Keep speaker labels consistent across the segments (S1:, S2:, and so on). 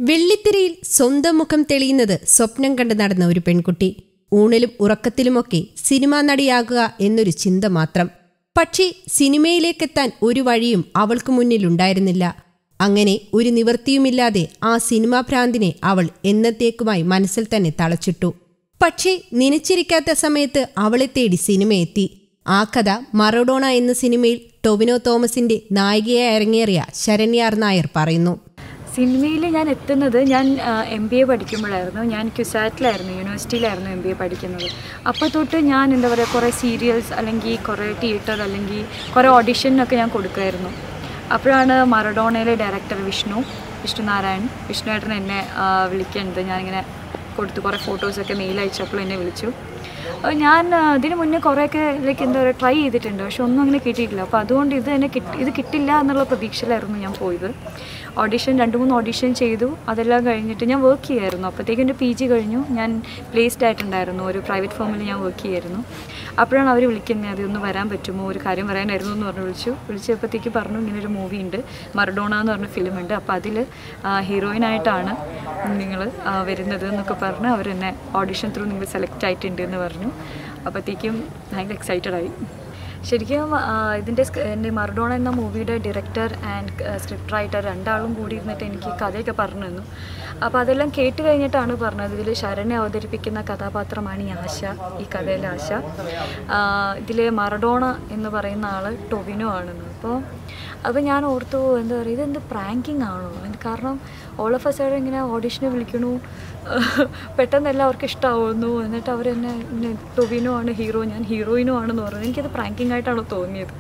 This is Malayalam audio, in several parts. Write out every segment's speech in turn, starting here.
S1: വെള്ളിത്തിരയിൽ സ്വന്തം മുഖം തെളിയുന്നത് സ്വപ്നം കണ്ട് നടന്ന ഒരു പെൺകുട്ടി ഊണിലും ഉറക്കത്തിലുമൊക്കെ സിനിമാ നടിയാകുക എന്നൊരു ചിന്ത മാത്രം പക്ഷേ സിനിമയിലേക്കെത്താൻ ഒരു വഴിയും അവൾക്ക് മുന്നിലുണ്ടായിരുന്നില്ല അങ്ങനെ ഒരു നിവൃത്തിയുമില്ലാതെ ആ സിനിമാ ഭ്രാന്തിനെ അവൾ എന്നത്തേക്കുമായി മനസ്സിൽ തന്നെ തളച്ചിട്ടു പക്ഷേ നനച്ചിരിക്കാത്ത സമയത്ത് അവളെ തേടി സിനിമ എത്തി ആ കഥ മറഡോണ എന്ന സിനിമയിൽ ടൊവിനോ തോമസിന്റെ നായികയായി ഇറങ്ങേറിയ ശരണ്യാർ നായർ പറയുന്നു
S2: സിനിമയിൽ ഞാൻ എത്തുന്നത് ഞാൻ എം ബി എ പഠിക്കുമ്പോഴായിരുന്നു ഞാൻ ക്യുസാറ്റിലായിരുന്നു യൂണിവേഴ്സിറ്റിയിലായിരുന്നു എം ബി എ പഠിക്കുന്നത് അപ്പോൾ തൊട്ട് ഞാൻ എന്താ പറയുക കുറേ സീരിയൽസ് അല്ലെങ്കിൽ കുറേ തിയേറ്റർ അല്ലെങ്കിൽ കുറേ ഓഡിഷനൊക്കെ ഞാൻ കൊടുക്കുമായിരുന്നു അപ്പോഴാണ് മറഡോണയിലെ ഡയറക്ടർ വിഷ്ണു വിഷ്ണു നാരായൺ വിഷ്ണു ഏട്ടൻ എന്നെ ആ, വിളിക്കുന്നത് ഞാനിങ്ങനെ കൊടുത്തു കുറേ ഫോട്ടോസൊക്കെ മെയിൽ അയച്ചപ്പോൾ എന്നെ വിളിച്ചു അപ്പോൾ ഞാൻ ആ, ഇതിന് മുന്നേ കുറേയൊക്കെ ലൈക്ക് എന്താ പറയുക ട്രൈ ചെയ്തിട്ടുണ്ട് പക്ഷെ ഒന്നും അങ്ങനെ കിട്ടിയിട്ടില്ല അപ്പോൾ അതുകൊണ്ട് ഇത് എന്നെ കിട്ടി ഇത് കിട്ടില്ല എന്നുള്ള പ്രതീക്ഷയിലായിരുന്നു ഞാൻ പോയത് ഓഡിഷൻ രണ്ട് മൂന്ന് ഓഡിഷൻ ചെയ്തു അതെല്ലാം കഴിഞ്ഞിട്ട് ഞാൻ വർക്ക് ചെയ്യായിരുന്നു അപ്പോഴത്തേക്കും എൻ്റെ പി ജി കഴിഞ്ഞു ഞാൻ പ്ലേസ്ഡ് ആയിട്ടുണ്ടായിരുന്നു ഒരു പ്രൈവറ്റ് ഫേമിൽ ഞാൻ വർക്ക് ചെയ്യായിരുന്നു അപ്പോഴാണ് അവർ വിളിക്കുന്നത് അതൊന്ന് വരാൻ പറ്റുമോ ഒരു കാര്യം പറയാനായിരുന്നു എന്ന് പറഞ്ഞ് വിളിച്ചു വിളിച്ചപ്പോഴത്തേക്ക് പറഞ്ഞു ഇങ്ങനെ ഒരു മൂവി ഉണ്ട് മറഡോണ എന്ന് പറഞ്ഞ ഫിലിം ഉണ്ട് അപ്പോൾ അതിൽ ഹീറോയിനായിട്ടാണ് നിങ്ങൾ വരുന്നത് എന്നൊക്കെ പറഞ്ഞ് അവരെന്നെ ഓഡിഷൻ ത്രൂ നിങ്ങൾ സെലക്ട് ആയിട്ടുണ്ട് എന്ന് പറഞ്ഞു അപ്പോഴത്തേക്കും ഭയങ്കര എക്സൈറ്റഡ് ആയി ശരിക്കും ആ, ഇതിൻ്റെ സ്ക- എൻ്റെ മർഡോണ എന്ന മൂവിയുടെ ഡയറക്ടർ ആൻഡ് സ്ക്രിപ്റ്റ് റൈറ്റർ രണ്ടാളും കൂടി ഇരുന്നിട്ട് എനിക്ക് കഥയൊക്കെ പറഞ്ഞു തന്നു അപ്പോൾ അതെല്ലാം കേട്ട് കഴിഞ്ഞിട്ടാണ് പറഞ്ഞത് ഇതിൽ ശരണ്യ അവതരിപ്പിക്കുന്ന കഥാപാത്രമാണ് ഈ ആശ ഈ കഥയിലെ ആശ ഇതിൽ മറഡോണ എന്ന് പറയുന്ന ആൾ ടൊവിനോ ആണെന്ന് അപ്പോൾ അപ്പോൾ ഞാൻ ഓർത്തു എന്താ പറയുക ഇതെന്ത് പ്രാങ്കിങ് ആണോ എന്ത് കാരണം ഓൾ ഓഫ് എ സൈഡ് ഇങ്ങനെ ഓഡിഷന് വിളിക്കണു പെട്ടെന്ന് എല്ലാവർക്കും ഇഷ്ടമാവുന്നു എന്നിട്ട് അവരെന്നെ ഇങ്ങനെ ടൊവിനോ ആണ് ഹീറോ ഞാൻ ഹീറോയിനോ ആണെന്ന് പറഞ്ഞു എനിക്കത് പ്രാങ്കിങ് ആയിട്ടാണ് തോന്നിയത്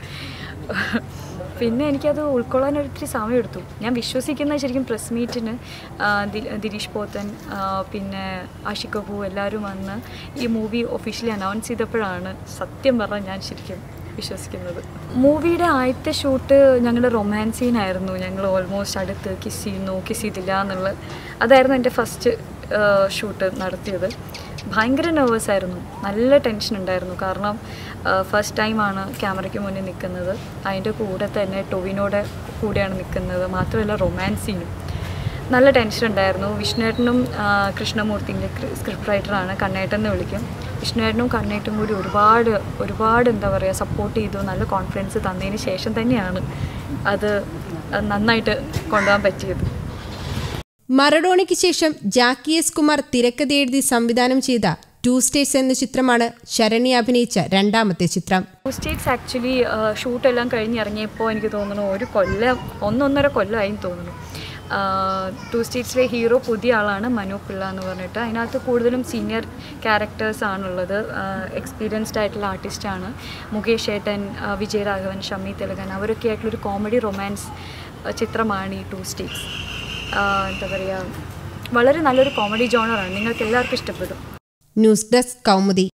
S2: പിന്നെ എനിക്കത് ഉൾക്കൊള്ളാൻ ഒത്തിരി സമയം എടുത്തു ഞാൻ വിശ്വസിക്കുന്ന ശരിക്കും പ്രസ് മീറ്റിന് ദിലീഷ് പോത്തൻ ആ, പിന്നെ ആഷിക് കപൂർ എല്ലാവരും വന്ന് ഈ മൂവി ഒഫീഷ്യലി അനൗൺസ് ചെയ്തപ്പോഴാണ് സത്യം പറഞ്ഞാൽ ഞാൻ ശരിക്കും വിശ്വസിക്കുന്നത് മൂവിയുടെ ആദ്യത്തെ ഷൂട്ട് ഞങ്ങളുടെ റൊമാൻസ് സീനായിരുന്നു ഞങ്ങൾ ഓൾമോസ്റ്റ് അടുത്ത് കിസ് ചെയ്യുന്നു കിസ് ചെയ്തില്ല എന്നുള്ളത് അതായിരുന്നു എൻ്റെ ഫസ്റ്റ് ഷൂട്ട് നടത്തിയത് ഭയങ്കര നെർവസ് ആയിരുന്നു നല്ല ടെൻഷൻ ഉണ്ടായിരുന്നു കാരണം ഫസ്റ്റ് ടൈമാണ് ക്യാമറയ്ക്ക് മുന്നിൽ നിൽക്കുന്നത് അതിൻ്റെ കൂടെ തന്നെ ടൊവിനോടെ കൂടെയാണ് നിൽക്കുന്നത് മാത്രമല്ല റൊമാൻസ് സീനും നല്ല ടെൻഷൻ ഉണ്ടായിരുന്നു വിഷ്ണുവേട്ടനും ആ, കൃഷ്ണമൂർത്തിൻ്റെ സ്ക്രിപ്റ്റ് റൈറ്ററാണ് കണ്ണേട്ടൻ എന്ന് വിളിക്കും വിഷ്ണുവേട്ടനും കണ്ണേട്ടും കൂടി ഒരുപാട് ഒരുപാട് എന്താ പറയുക സപ്പോർട്ട് ചെയ്തു നല്ല കോൺഫിഡൻസ് തന്നതിന് ശേഷം തന്നെയാണ് അത് നന്നായിട്ട് കൊണ്ടുപോകാൻ പറ്റിയത്
S1: മറഡോണയ്ക്ക് ശേഷം ജാക്കി എസ് കുമാർ തിരക്കഥ എഴുതി സംവിധാനം ചെയ്ത ടു സ്റ്റേറ്റ്സ് എന്ന ചിത്രമാണ് ശരണ്യ അഭിനയിച്ച രണ്ടാമത്തെ ചിത്രം
S2: ടു സ്റ്റേറ്റ്സ് ആക്ച്വലി ഷൂട്ടെല്ലാം കഴിഞ്ഞ് ഇറങ്ങിയപ്പോൾ എനിക്ക് തോന്നുന്നു ഒരു കൊല്ലം ഒന്നൊന്നര കൊല്ലമായി തോന്നുന്നു ടു സ്റ്റേറ്റ്സിലെ ഹീറോ പുതിയ ആളാണ് മനു പിള്ള എന്ന് പറഞ്ഞിട്ട് അതിനകത്ത് കൂടുതലും സീനിയർ ക്യാരക്ടേഴ്സ് ആണുള്ളത് എക്സ്പീരിയൻസ്ഡ് ആയിട്ടുള്ള ആർട്ടിസ്റ്റാണ് മുകേഷ് ഏട്ടൻ ആ, വിജയരാഘവൻ ഷമ്മി തിലകൻ അവരൊക്കെ ആയിട്ടുള്ളൊരു കോമഡി റൊമാൻസ് ചിത്രമാണ് ഈ ടു സ്റ്റേറ്റ്സ് എന്താ പറയുക വളരെ നല്ലൊരു കോമഡി ജോണറാണ് നിങ്ങൾക്ക് എല്ലാവർക്കും ഇഷ്ടപ്പെടും
S1: ന്യൂസ് ഡെസ്ക് കൗമുദി